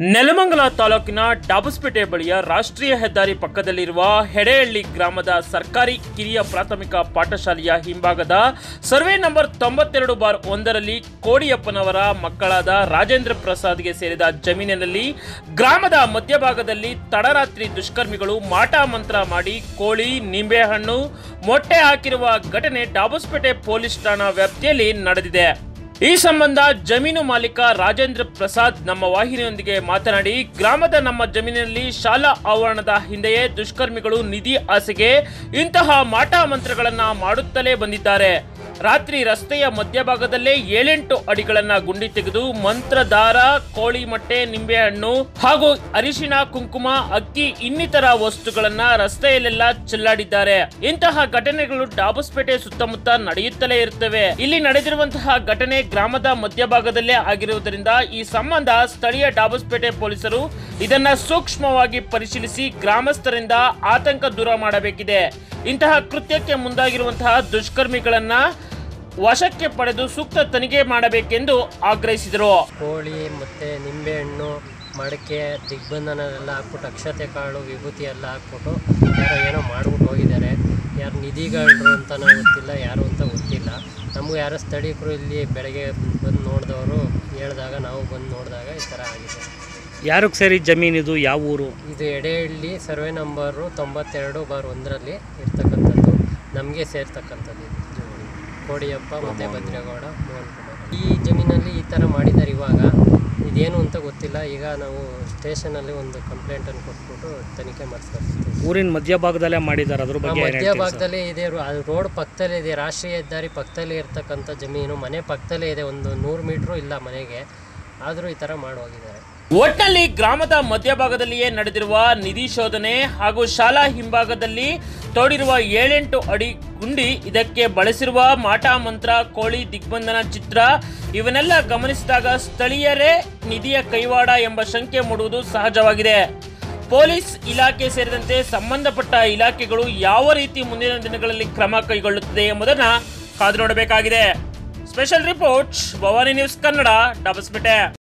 ನೆಲಮಂಗಲ ತಾಲೂಕಿನ ಡಾಬಸ್ಪೇಟೆ ಬಳಿಯ ರಾಷ್ಟ್ರೀಯ ಹೆದ್ದಾರಿ ಪಕ್ಕದಲ್ಲಿರುವ ಹೆಡೆಹಳ್ಳಿ ಗ್ರಾಮದ ಸರ್ಕಾರಿ ಕಿರಿಯ ಪ್ರಾಥಮಿಕ ಪಾಠಶಾಲೆಯ ಹಿಂಭಾಗದ ಸರ್ವೆ ನಂಬರ್ ತೊಂಬತ್ತೆರಡು ಬಾರ್ ಒಂದರಲ್ಲಿ ಕೋಡಿಯಪ್ಪನವರ ಮಕ್ಕಳಾದ ರಾಜೇಂದ್ರ ಪ್ರಸಾದ್ಗೆ ಸೇರಿದ ಜಮೀನಿನಲ್ಲಿ ಗ್ರಾಮದ ಮಧ್ಯಭಾಗದಲ್ಲಿ ತಡರಾತ್ರಿ ದುಷ್ಕರ್ಮಿಗಳು ಮಾಟ ಮಂತ್ರ ಮಾಡಿ ಕೋಳಿ ನಿಂಬೆಹಣ್ಣು ಮೊಟ್ಟೆ ಹಾಕಿರುವ ಘಟನೆ ಡಾಬಸ್ಪೇಟೆ ಪೊಲೀಸ್ ಠಾಣಾ ವ್ಯಾಪ್ತಿಯಲ್ಲಿ ನಡೆದಿದೆ ಈ ಸಂಬಂಧ ಜಮೀನು ಮಾಲೀಕ ರಾಜೇಂದ್ರ ಪ್ರಸಾದ್ ನಮ್ಮ ವಾಹಿನಿಯೊಂದಿಗೆ ಮಾತನಾಡಿ ಗ್ರಾಮದ ನಮ್ಮ ಜಮೀನಿನಲ್ಲಿ ಶಾಲಾ ಆವರಣದ ಹಿಂದೆಯೇ ದುಷ್ಕರ್ಮಿಗಳು ನಿಧಿ ಆಸೆಗೆ ಇಂತಹ ಮಾಟ ಮಂತ್ರಗಳನ್ನ ಮಾಡುತ್ತಲೇ ಬಂದಿದ್ದಾರೆ ರಾತ್ರಿ ರಸ್ತೆಯ ಮಧ್ಯಭಾಗದಲ್ಲೇ ಏಳೆಂಟು ಅಡಿಗಳನ್ನ ಗುಂಡಿ ತೆಗೆದು ಮಂತ್ರದಾರ ಕೋಳಿ ಮೊಟ್ಟೆ ನಿಂಬೆಹಣ್ಣು ಹಾಗೂ ಅರಿಶಿಣ ಕುಂಕುಮ ಅಕ್ಕಿ ಇನ್ನಿತರ ವಸ್ತುಗಳನ್ನ ರಸ್ತೆಯಲ್ಲೆಲ್ಲ ಚೆಲ್ಲಾಡಿದ್ದಾರೆ ಇಂತಹ ಘಟನೆಗಳು ಡಾಬಸ್ಪೇಟೆ ಸುತ್ತಮುತ್ತ ನಡೆಯುತ್ತಲೇ ಇರುತ್ತವೆ ಇಲ್ಲಿ ನಡೆದಿರುವಂತಹ ಘಟನೆ ಗ್ರಾಮದ ಮಧ್ಯಭಾಗದಲ್ಲೇ ಆಗಿರುವುದರಿಂದ ಈ ಸಂಬಂಧ ಸ್ಥಳೀಯ ಡಾಬಸ್ಪೇಟೆ ಪೊಲೀಸರು ಇದನ್ನ ಸೂಕ್ಷ್ಮವಾಗಿ ಪರಿಶೀಲಿಸಿ ಗ್ರಾಮಸ್ಥರಿಂದ ಆತಂಕ ದೂರ ಮಾಡಬೇಕಿದೆ ಇಂತಹ ಕೃತ್ಯಕ್ಕೆ ಮುಂದಾಗಿರುವಂತಹ ದುಷ್ಕರ್ಮಿಗಳನ್ನ ವಶಕ್ಕೆ ಪಡೆದು ಸೂಕ್ತ ತನಿಖೆ ಮಾಡಬೇಕೆಂದು ಆಗ್ರಹಿಸಿದರು ಕೋಳಿ ಮತ್ತು ನಿಂಬೆಹಣ್ಣು ಮಡಕೆ ದಿಗ್ಬಂಧನ ಎಲ್ಲ ಹಾಕ್ಬಿಟ್ಟು ಅಕ್ಷತೆ ಕಾಳು ವಿಭೂತಿ ಎಲ್ಲ ಹಾಕ್ಬಿಟ್ಟು ಯಾರೋ ಏನೋ ಮಾಡ್ಬಿಟ್ಟು ಹೋಗಿದ್ದಾರೆ ಯಾರು ನಿಧಿಗಳ್ರು ಅಂತಲೂ ಗೊತ್ತಿಲ್ಲ ಯಾರು ಅಂತ ಗೊತ್ತಿಲ್ಲ ನಮಗೂ ಯಾರೋ ಸ್ಥಳೀಕರು ಇಲ್ಲಿ ಬೆಳಗ್ಗೆ ಬಂದು ನೋಡಿದವರು ಹೇಳಿದಾಗ ನಾವು ಬಂದು ನೋಡಿದಾಗ ಈ ಥರ ಆಗಿದೆ ಯಾರಿಗೆ ಸೇರಿ ಜಮೀನಿದು ಯಾವ ಊರು ಇದು ಎಡೆಹಳ್ಳಿ ಸರ್ವೆ ನಂಬರು ತೊಂಬತ್ತೆರಡು ಬಾರ್ ಒಂದರಲ್ಲಿ ಇರ್ತಕ್ಕಂಥದ್ದು ನಮಗೆ ಸೇರ್ತಕ್ಕಂಥದ್ದು ಇದು ಜಮೀನು ಕೋಡಿಯಪ್ಪ ಮತ್ತು ಭದ್ರೇಗೌಡ ಮೋಹನ್ ಕುಮಾರ್ ಈ ಜಮೀನಲ್ಲಿ ಈ ಥರ ಮಾಡಿದ್ದಾರೆ ಇವಾಗ ಇದೇನು ಅಂತ ಗೊತ್ತಿಲ್ಲ ಈಗ ನಾವು ಸ್ಟೇಷನಲ್ಲಿ ಒಂದು ಕಂಪ್ಲೇಂಟನ್ನು ಕೊಟ್ಬಿಟ್ಟು ತನಿಖೆ ಮಾಡಿಸ್ಕೊಳ್ತೀವಿ ಊರಿನ ಮಧ್ಯಭಾಗದಲ್ಲೇ ಮಾಡಿದ್ದಾರೆ ಅದ್ರ ಬಗ್ಗೆ ಏನ್ ಹೇಳ್ತೀರಿ ಸರ್? ಮಧ್ಯಭಾಗದಲ್ಲೇ ಇದೆ ರೋ- ಅದು ರೋಡ್ ಪಕ್ಕದಲ್ಲೇ ಇದೆ ರಾಷ್ಟ್ರೀಯ ಹೆದ್ದಾರಿ ಪಕ್ಕದಲ್ಲೇ ಇರ್ತಕ್ಕಂಥ ಜಮೀನು ಮನೆ ಪಕ್ಕದಲ್ಲೇ ಇದೆ ಒಂದು ನೂರು ಮೀಟ್ರು ಇಲ್ಲ ಮನೆಗೆ ಆದರೂ ಈ ಥರ ಮಾಡಿ ಹೋಗಿದ್ದಾರೆ ಒಟ್ನಲ್ಲಿ ಗ್ರಾಮದ ಮಧ್ಯಭಾಗದಲ್ಲಿಯೇ ನಡೆದಿರುವ ನಿಧಿ ಶೋಧನೆ ಹಾಗೂ ಶಾಲಾ ಹಿಂಭಾಗದಲ್ಲಿ ತೋಡಿರುವ ಏಳೆಂಟು ಅಡಿ ಗುಂಡಿ ಇದಕ್ಕೆ ಬಳಸಿರುವ ಮಾಟ ಮಂತ್ರ ಕೋಳಿ ದಿಗ್ಬಂಧನ ಚಿತ್ರ ಇವನ್ನೆಲ್ಲ ಗಮನಿಸಿದಾಗ ಸ್ಥಳೀಯರೇ ನಿಧಿಯ ಕೈವಾಡ ಎಂಬ ಶಂಕೆ ಮೂಡುವುದು ಸಹಜವಾಗಿದೆ ಪೊಲೀಸ್ ಇಲಾಖೆ ಸೇರಿದಂತೆ ಸಂಬಂಧಪಟ್ಟ ಇಲಾಖೆಗಳು ಯಾವ ರೀತಿ ಮುಂದಿನ ದಿನಗಳಲ್ಲಿ ಕ್ರಮ ಕೈಗೊಳ್ಳುತ್ತದೆ ಎಂಬುದನ್ನು ಕಾದು ನೋಡಬೇಕಾಗಿದೆ special report Bhavani news Kannada ಡಬಸ್ಪೇಟೆ